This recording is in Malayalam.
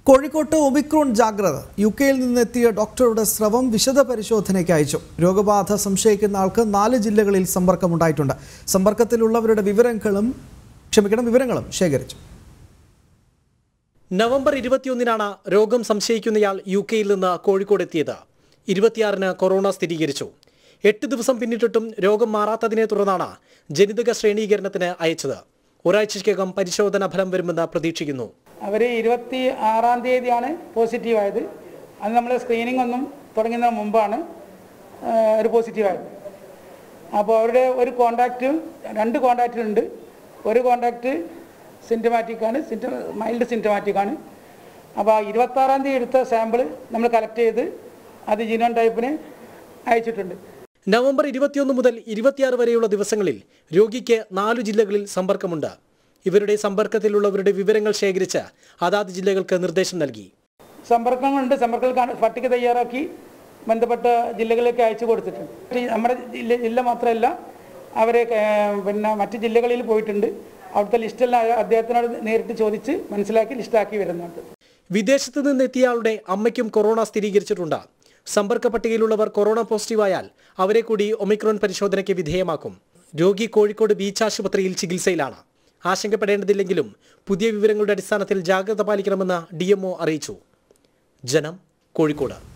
കോഴിക്കോട്ട് ഒമിക്രോൺ ജാഗ്രത യു കെയിൽ നിന്നെത്തിയ ഡോക്ടറുടെ സ്രവം വിശദ പരിശോധനയ്ക്ക് അയച്ചു രോഗബാധ സംശയിക്കുന്ന ആൾക്ക് നാല് ജില്ലകളിൽ സമ്പർക്കമുണ്ടായിട്ടുണ്ട് സമ്പർക്കത്തിലുള്ളവരുടെ വിവരങ്ങളും ക്ഷമിക്കണം വിവരങ്ങളും ശേഖരിച്ചു നവംബർ ഇരുപത്തിയൊന്നിനാണ് രോഗം സംശയിക്കുന്നയാൾ യു കെയിൽ നിന്ന് കോഴിക്കോട് എത്തിയത് ഇരുപത്തിയാറിന് കൊറോണ സ്ഥിരീകരിച്ചു എട്ട് ദിവസം പിന്നിട്ടിട്ടും രോഗം മാറാത്തതിനെ തുടർന്നാണ് ജനിതക ശ്രേണീകരണത്തിന് അയച്ചത് ഒരാഴ്ചയ്ക്കകം പരിശോധന ഫലം വരുമെന്ന് പ്രതീക്ഷിക്കുന്നു അവർ ഇരുപത്തി ആറാം തീയതിയാണ് പോസിറ്റീവ് ആയത് അത് നമ്മൾ സ്ക്രീനിങ് ഒന്നും തുടങ്ങുന്നതിന് മുമ്പാണ് ആ, ഒരു പോസിറ്റീവ് ആയത് അപ്പോൾ അവരുടെ ഒരു കോണ്ടാക്റ്റ് രണ്ട് കോണ്ടാക്റ്റ് ഉണ്ട് ഒരു കോണ്ടാക്റ്റ് സിംറ്റമാറ്റിക് ആണ് സിംറ്റ മൈൽഡ് സിംറ്റമാറ്റിക് ആണ് അപ്പോൾ ആ ഇരുപത്താറാം തീയതി എടുത്ത സാമ്പിൾ നമ്മൾ കളക്ട് ചെയ്ത് അത് ജീനോൺ ടൈപ്പിന് അയച്ചിട്ടുണ്ട് നവംബർ ഇരുപത്തിയൊന്ന് മുതൽ ഇരുപത്തിയാറ് വരെയുള്ള ദിവസങ്ങളിൽ രോഗിക്ക് നാലു ജില്ലകളിൽ സമ്പർക്കമുണ്ട് ഇവരുടെ സമ്പർക്കത്തിലുള്ളവരുടെ വിവരങ്ങൾ ശേഖരിച്ച് അതാത് ജില്ലകൾക്ക് നിർദ്ദേശം നൽകി സമ്പർക്കങ്ങളുണ്ട് സമ്പർക്കങ്ങൾ പട്ടിക തയ്യാറാക്കി ബന്ധപ്പെട്ട ജില്ലകളിലേക്ക് അയച്ചു കൊടുത്തിട്ടുണ്ട് ഈ നമ്മുടെ ജില്ല ജില്ല മാത്രമല്ല അവരെ ഏർ, പിന്നെ മറ്റ് ജില്ലകളിൽ പോയിട്ടുണ്ട് അവിടുത്തെ ലിസ്റ്റെല്ലാം അദ്ദേഹത്തിനോട് നേരിട്ട് ചോദിച്ച് മനസ്സിലാക്കി ലിസ്റ്റാക്കി വരുന്നുണ്ട് വിദേശത്ത് നിന്നെത്തിയയാളുടെ അമ്മയ്ക്കും കൊറോണ സ്ഥിരീകരിച്ചിട്ടുണ്ട് സമ്പർക്ക പട്ടികയിലുള്ളവർ കൊറോണ പോസിറ്റീവായാൽ അവരെ കൂടി ഒമിക്രോൺ പരിശോധനയ്ക്ക് വിധേയമാക്കും രോഗി കോഴിക്കോട് ബീച്ച് ആശുപത്രിയിൽ ചികിത്സയിലാണ് ആശങ്കപ്പെടേണ്ടതില്ലെങ്കിലും പുതിയ വിവരങ്ങളുടെ അടിസ്ഥാനത്തിൽ ജാഗ്രത പാലിക്കണമെന്ന് ഡി അറിയിച്ചു ജനം കോഴിക്കോട്